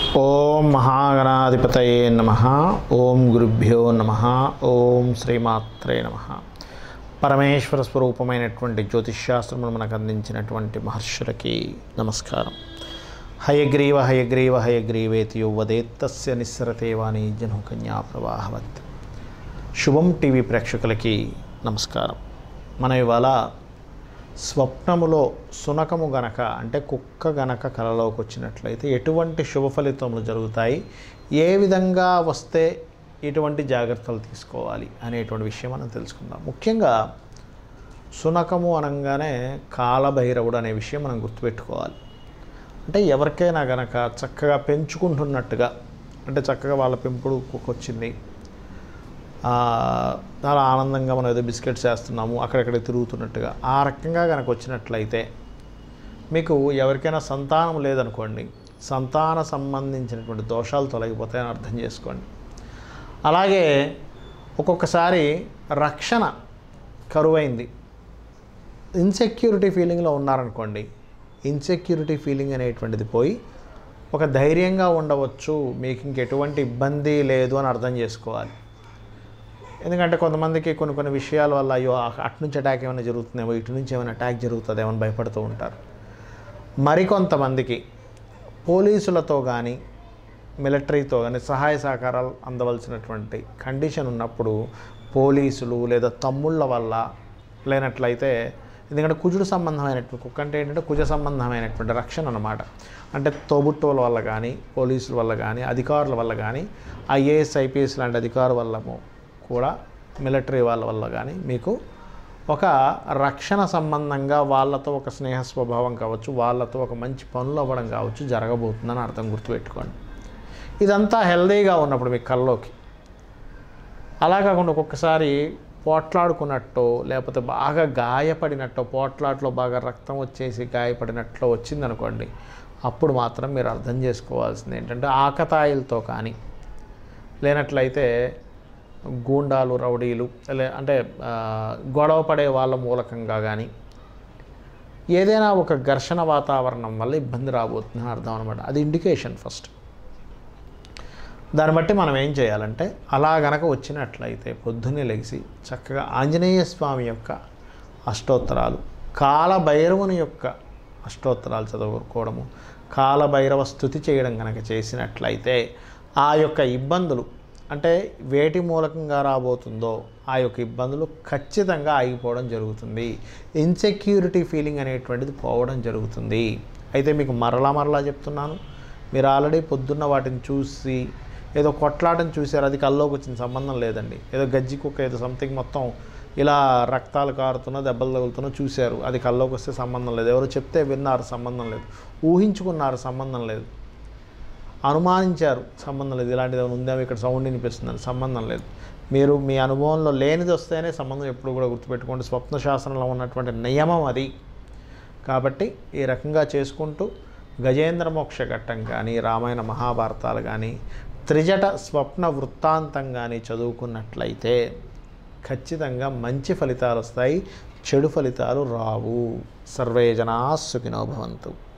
ఓం మహాగణాధిపతయే నమ ఓం గురుభ్యో నమ ఓం శ్రీమాత్రే నమ పరమేశ్వర స్వరూపమైనటువంటి జ్యోతిష్శాస్త్రమును మనకు అందించినటువంటి మహర్షులకి నమస్కారం హయగ్రీవ హయగ్రీవ హయగ్రీవేతి యువదేత్తస్య నిస్సరతే వాణి జను కన్యా ప్రవాహవత్ శుభం టీవీ ప్రేక్షకులకి నమస్కారం మనం ఇవాళ స్వప్నములో సునకము గనక అంటే కుక్క గనక కలలోకి వచ్చినట్లయితే ఎటువంటి శుభ ఫలితములు జరుగుతాయి ఏ విధంగా వస్తే ఎటువంటి జాగ్రత్తలు తీసుకోవాలి అనేటువంటి విషయం మనం తెలుసుకుందాం ముఖ్యంగా సునకము అనగానే కాలభైరవుడు అనే విషయం మనం గుర్తుపెట్టుకోవాలి అంటే ఎవరికైనా గనక చక్కగా పెంచుకుంటున్నట్టుగా అంటే చక్కగా వాళ్ళ పెంపుడు కుక్క వచ్చింది ఆ, చాలా ఆనందంగా మనం ఏదో బిస్కెట్స్ చేస్తున్నాము అక్కడక్కడ తిరుగుతున్నట్టుగా ఆ రకంగా కనుక వచ్చినట్లయితే మీకు ఎవరికైనా సంతానం లేదనుకోండి సంతాన సంబంధించినటువంటి దోషాలు తొలగిపోతాయని అర్థం చేసుకోండి అలాగే ఒక్కొక్కసారి రక్షణ కరువైంది ఇన్సెక్యూరిటీ ఫీలింగ్లో ఉన్నారనుకోండి ఇన్సెక్యూరిటీ ఫీలింగ్ అనేటువంటిది పోయి ఒక ధైర్యంగా ఉండవచ్చు మీకు ఇంకెటువంటి ఇబ్బంది లేదు అని అర్థం చేసుకోవాలి ఎందుకంటే కొంతమందికి కొన్ని కొన్ని విషయాల వల్ల అయ్యో ఆ- అటు నుంచి అటాక్ ఏమైనా జరుగుతుందేమో ఇటు నుంచి ఏమైనా అటాక్ జరుగుతుందేమో అని భయపడుతూ ఉంటారు మరికొంతమందికి పోలీసులతో కానీ మిలిటరీతో కానీ సహాయ సహకారాలు అందవలసినటువంటి కండిషన్ ఉన్నప్పుడు పోలీసులు లేదా తమ్ముళ్ళ వల్ల లేనట్లయితే ఎందుకంటే కుజుడు సంబంధమైనటువంటి కుక్క అంటే ఏంటంటే కుజ సంబంధమైనటువంటి రక్షణ అన్నమాట అంటే తోబుట్టువుల వల్ల కానీ పోలీసుల వల్ల కానీ అధికారుల వల్ల కానీ ఐఏఎస్ ఐపీఎస్ లాంటి అధికారుల వల్ల కూడా మిలిటరీ వాళ్ళ వల్ల కానీ మీకు ఒక రక్షణ సంబంధంగా వాళ్ళతో ఒక స్నేహ స్వభావం కావచ్చు వాళ్ళతో ఒక మంచి పనులు అవ్వడం కావచ్చు జరగబోతుందని అర్థం గుర్తుపెట్టుకోండి ఇదంతా హెల్దీగా ఉన్నప్పుడు మీ కల్లోకి అలా కాకుండా ఒక్కొక్కసారి పోట్లాడుకున్నట్టు లేకపోతే బాగా గాయపడినట్టు పోట్లాట్లో బాగా రక్తం వచ్చేసి గాయపడినట్లు వచ్చిందనుకోండి అప్పుడు మాత్రం మీరు అర్థం చేసుకోవాల్సింది ఏంటంటే ఆకతాయిలతో కానీ లేనట్లయితే గూండాలు రౌడీలు లే అంటే ఆ, గొడవ పడే వాళ్ళ మూలకంగా కానీ ఏదైనా ఒక ఘర్షణ వాతావరణం వల్ల ఇబ్బంది రాబోతుందని అర్థం అనమాట అది ఇండికేషన్ ఫస్ట్ దాన్ని బట్టి మనం ఏం చేయాలంటే అలా గనక వచ్చినట్లయితే పొద్దున్నే లెగిసి చక్కగా ఆంజనేయ స్వామి యొక్క అష్టోత్తరాలు కాలభైరవుని యొక్క అష్టోత్తరాలు చదువుకోవడము కాలభైరవ స్థుతి చేయడం కనుక చేసినట్లయితే ఆ యొక్క ఇబ్బందులు అంటే వేటి మూలకంగా రాబోతుందో ఆ యొక్క ఇబ్బందులు ఖచ్చితంగా ఆగిపోవడం జరుగుతుంది ఇన్సెక్యూరిటీ ఫీలింగ్ అనేటువంటిది పోవడం జరుగుతుంది అయితే మీకు మరలా మరలా చెప్తున్నాను మీరు ఆల్రెడీ పొద్దున్న వాటిని చూసి ఏదో కొట్లాటను చూశారు అది కల్లోకి వచ్చిన సంబంధం లేదండి ఏదో గజ్జి కుక్క ఏదో సంథింగ్ మొత్తం ఇలా రక్తాలు కారుతున్నా దెబ్బలు తగులుతున్నా చూశారు అది కల్లోకి వస్తే సంబంధం లేదు ఎవరు చెప్తే విన్నారు సంబంధం లేదు ఊహించుకున్నారు సంబంధం లేదు అనుమానించారు సంబంధం లేదు ఇలాంటిది ఏమైనా ఉందేమో ఇక్కడ సౌండ్ వినిపిస్తుందని సంబంధం లేదు మీరు మీ అనుభవంలో లేనిది వస్తేనే సంబంధం ఎప్పుడు కూడా గుర్తుపెట్టుకోండి స్వప్న శాస్త్రంలో ఉన్నటువంటి నియమం అది కాబట్టి ఈ రకంగా చేసుకుంటూ గజేంద్ర మోక్ష ఘట్టం కానీ రామాయణ మహాభారతాలు కానీ త్రిజట స్వప్న వృత్తాంతం కానీ చదువుకున్నట్లయితే ఖచ్చితంగా మంచి ఫలితాలు వస్తాయి చెడు ఫలితాలు రావు సర్వే జనా సుఖినో భవంతు